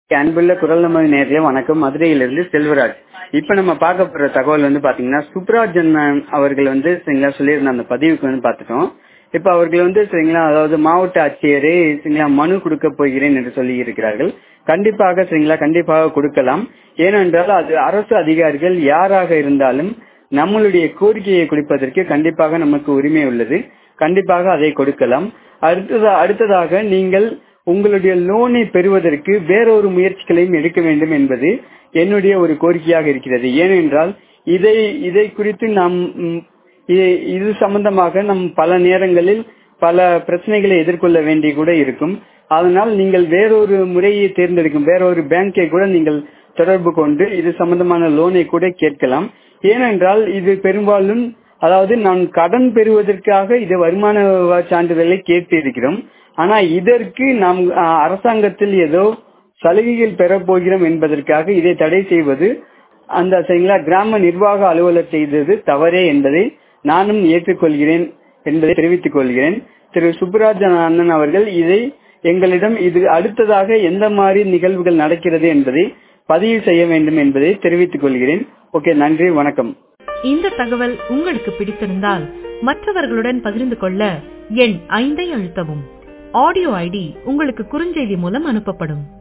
அன்புள்ள குரல் நமது நேர்களே வணக்கம் மதுரையிலிருந்து செல்வராஜ் இப்ப நம்ம பார்க்க போற தகவல் வந்து பாத்தீங்கன்னா சுப்ராஜ் அண்ணன் அவர்கள் வந்து சரிங்களா சொல்லியிருந்த அந்த பதிவுக்கு வந்து பாத்துட்டோம் இப்ப அவர்கள் வந்து சரிங்களா அதாவது மாவட்ட ஆட்சியரே சரிங்களா மனு கொடுக்க போகிறேன் என்று சொல்லி இருக்கிறார்கள் கண்டிப்பாக சரிங்களா கண்டிப்பாக கொடுக்கலாம் ஏனென்றால் அது அரசு அதிகாரிகள் யாராக இருந்தாலும் நம்மளுடைய கோரிக்கையை கொடுப்பதற்கு கண்டிப்பாக நமக்கு உரிமை உள்ளது கண்டிப்பாக அதை கொடுக்கலாம் அடுத்ததா அடுத்ததாக நீங்கள் உங்களுடைய லோனை பெறுவதற்கு வேறொரு முயற்சிகளையும் எடுக்க வேண்டும் என்பது என்னுடைய ஒரு கோரிக்கையாக இருக்கிறது ஏனென்றால் இதை இதை குறித்து நாம் ம், இ- இது சம்பந்தமாக நம் பல நேரங்களில் பல பிரச்சனைகளை எதிர்கொள்ள வேண்டி கூட இருக்கும் அதனால் நீங்கள் வேறொரு முறையை தேர்ந்தெடுக்கும் வேறொரு பேங்கை கூட நீங்கள் தொடர்பு கொண்டு இது சம்பந்தமான லோனை கூட கேட்கலாம் ஏனென்றால் இது பெரும்பாலும் அதாவது நான் கடன் பெறுவதற்காக இது வருமான வ- சான்றிதழை கேட்டு இருக்கிறோம் ஆனா இதற்கு நாம் அ, அரசாங்கத்தில் ஏதோ சலுகைகள் பெறப் போகிறோம் என்பதற்காக இதை தடை செய்வது அந்த சரிங்களா கிராம நிர்வாக அலுவலர் செய்தது தவறே என்பதை நானும் ஏற்றுக்கொள்கிறேன் என்பதை தெரிவித்துக் கொள்கிறேன் திரு சுப்புராஜன் அண்ணன் அவர்கள் இதை எங்களிடம் இது அடுத்ததாக எந்த மாதிரி நிகழ்வுகள் நடக்கிறது என்பதை பதிவு செய்ய வேண்டும் என்பதை தெரிவித்துக் கொள்கிறேன் ஓகே நன்றி வணக்கம் இந்த தகவல் உங்களுக்கு பிடித்திருந்தால் மற்றவர்களுடன் பகிர்ந்து கொள்ள எண் ஐந்தை அழுத்தவும் ஆடியோ ஐடி உங்களுக்கு குறுஞ்செய்தி மூலம் அனுப்பப்படும்